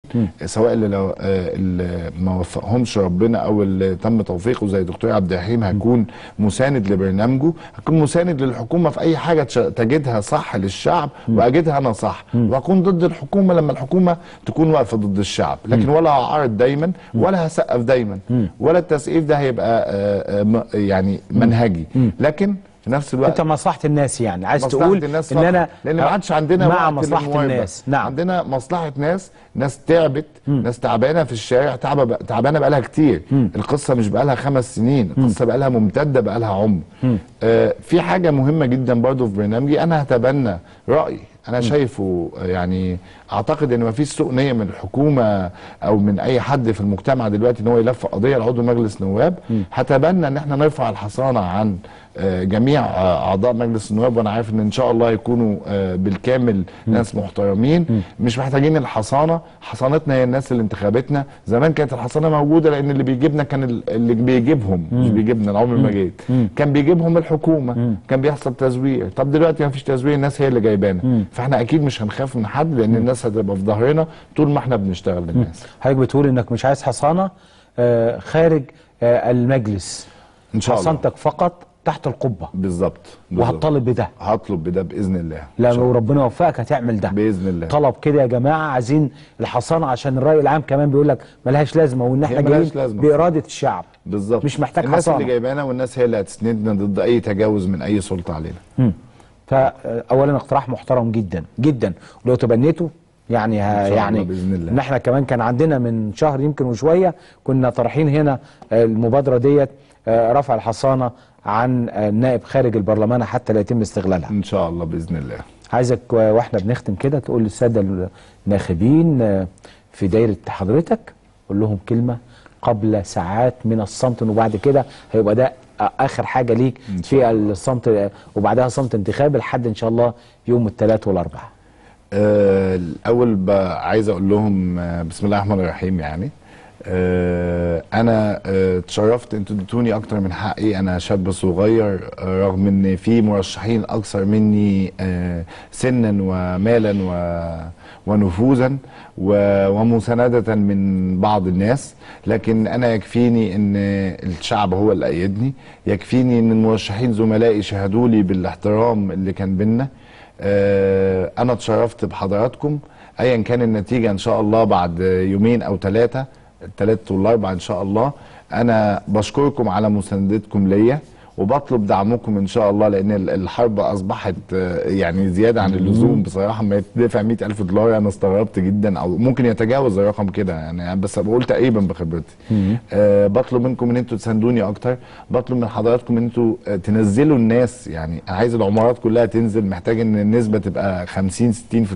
سواء اللي لو آه، اللي ما وفقهمش ربنا او اللي تم توفيقه زي دكتور عبد الرحيم هيكون مساند لبرنامجه هيكون مساند للحكومه في اي حاجه تش- تجدها صح للشعب واجدها انا صح واكون ضد الحكومه لما الحكومه تكون واقفه ضد الشعب لكن ولا هعارض دايما ولا هسقف دايما ولا التسقيف ده هيبقى آه، آه، م- يعني منهجي لكن في نفس الوقت انت مصلحه الناس يعني عايز مصلحة تقول الناس ان فقط. انا لان ما عادش عندنا مع وقت مصلحه للمواهبة. الناس نعم عندنا مصلحه ناس ناس تعبت ناس تعبانه في الشارع تعبه تعبانه بقالها كتير القصه مش بقالها خمس سنين القصه بقالها ممتده بقالها عمر آه في حاجه مهمه جدا برضو في برنامجي انا هتبنى رايي انا شايفه آه، يعني اعتقد ان مفيش سوء نيه من الحكومه او من اي حد في المجتمع دلوقتي ان هو يلف قضيه لعضو مجلس نواب هتبنى ان احنا نرفع الحصانه عن آه، جميع آه، اعضاء مجلس النواب وانا عارف ان ان شاء الله يكونوا آه، بالكامل ناس محترمين مش محتاجين الحصانه حصانتنا هي الناس اللي انتخبتنا زمان كانت الحصانه موجوده لان اللي بيجيبنا كان ال- اللي بيجيبهم مش بيجيبنا العمر ما جيت كان بيجيبهم الحكومه كان بيحصل تزوير طب دلوقتي ما فيش تزوير الناس هي اللي جايبانا فاحنا اكيد مش هنخاف من حد لان الناس هتبقى في ظهرنا طول ما احنا بنشتغل للناس حضرتك بتقول انك مش عايز حصانه آه، خارج آه، المجلس ان شاء الله حصانتك فقط تحت القبه بالظبط بالظبط. وهتطالب بده هطلب بده باذن الله إن شاء لو الله. ربنا وفقك هتعمل ده باذن الله طلب كده يا جماعه عايزين الحصانه عشان الراي العام كمان بيقول لك ملهاش لازمه وان احنا هي ملهاش جايين لازمة. باراده الشعب بالظبط مش محتاج الناس حصانة. اللي جايبانا والناس هي اللي هتسندنا ضد اي تجاوز من اي سلطه علينا فاولا اقتراح محترم جدا جدا ولو تبنيته يعني ها إن شاء الله يعني بإذن الله. ان احنا كمان كان عندنا من شهر يمكن وشويه كنا طرحين هنا آه، المبادره ديت آه، رفع الحصانه عن آه، النائب خارج البرلمان حتى لا يتم استغلالها ان شاء الله باذن الله عايزك و- واحنا بنختم كده تقول للساده الناخبين آه، في دايره حضرتك قول لهم كلمه قبل ساعات من الصمت وبعد كده هيبقى ده آه، اخر حاجه ليك إن شاء في الصمت آه، وبعدها صمت انتخابي لحد ان شاء الله يوم الثلاث والاربعاء آه الاول ب- عايز اقول لهم آه بسم الله الرحمن الرحيم يعني آه انا آه، اتشرفت انتوا اديتوني اكتر من حقي انا شاب صغير آه، رغم ان في مرشحين اكثر مني آه سنا ومالا و ونفوذا و- ومساندة من بعض الناس لكن أنا يكفيني أن الشعب هو اللي أيدني يكفيني أن المرشحين زملائي شهدوا لي بالاحترام اللي كان بينا آه، انا اتشرفت بحضراتكم ايا كان النتيجه ان شاء الله بعد يومين او ثلاثه الثلاث والاربع ان شاء الله انا بشكركم على مساندتكم ليا وبطلب دعمكم ان شاء الله لان ال- الحرب اصبحت آه، يعني زياده عن اللزوم بصراحه ما يتدفع 100000 دولار انا استغربت جدا او ممكن يتجاوز الرقم كده يعني بس بقول تقريبا بخبرتي آه بطلب منكم ان انتوا تساندوني اكتر بطلب من حضراتكم ان انتوا آه، تنزلوا الناس يعني أنا عايز العمارات كلها تنزل محتاج ان النسبه تبقى 50 60%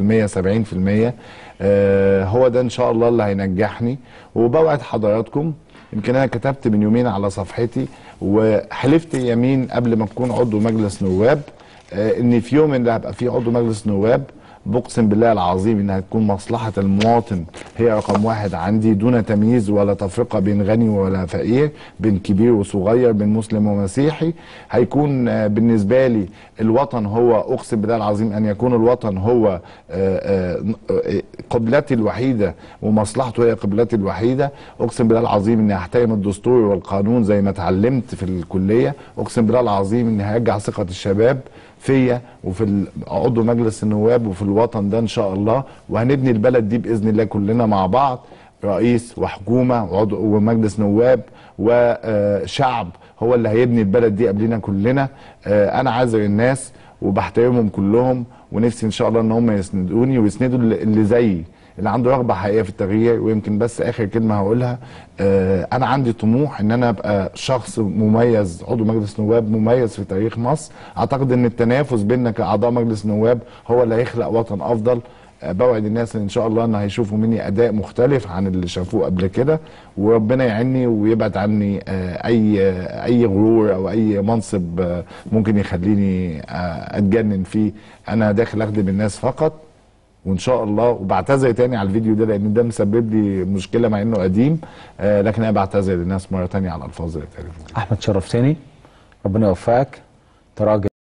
70% آه هو ده ان شاء الله اللي هينجحني وبوعد حضراتكم يمكن انا كتبت من يومين على صفحتي وحلفت يمين قبل ما اكون عضو مجلس نواب آه، ان في يوم اللي هبقى فيه عضو مجلس نواب بقسم بالله العظيم انها تكون مصلحه المواطن هي رقم واحد عندي دون تمييز ولا تفرقه بين غني ولا فقير بين كبير وصغير بين مسلم ومسيحي هيكون آه، بالنسبه لي الوطن هو اقسم بالله العظيم ان يكون الوطن هو آه، آه، آه، قبلتي الوحيده ومصلحته هي قبلتي الوحيده اقسم بالله العظيم اني هحترم الدستور والقانون زي ما اتعلمت في الكليه اقسم بالله العظيم اني هرجع ثقه الشباب فيا وفي ال- عضو مجلس النواب وفي الوطن ده ان شاء الله وهنبني البلد دي باذن الله كلنا مع بعض رئيس وحكومه وعضو ومجلس نواب وشعب هو اللي هيبني البلد دي قبلنا كلنا آه، انا عاذر الناس وبحترمهم كلهم ونفسي ان شاء الله ان هم يسندوني ويسندوا اللي اللي زيي اللي عنده رغبه حقيقيه في التغيير ويمكن بس اخر كلمه هقولها آه انا عندي طموح ان انا ابقى شخص مميز عضو مجلس نواب مميز في تاريخ مصر اعتقد ان التنافس بيننا كاعضاء مجلس نواب هو اللي هيخلق وطن افضل آه، بوعد الناس ان شاء الله ان هيشوفوا مني اداء مختلف عن اللي شافوه قبل كده وربنا يعيني ويبعد عني آه، اي آه، اي غرور او اي منصب آه، ممكن يخليني آه، اتجنن فيه انا داخل اخدم الناس فقط وان شاء الله وبعتذر تاني على الفيديو ده لان ده مسبب لي مشكله مع انه قديم آه لكن انا بعتذر للناس مره تانية على الفاظ اللي اتقالت. احمد شرفتني ربنا يوفقك انت راجل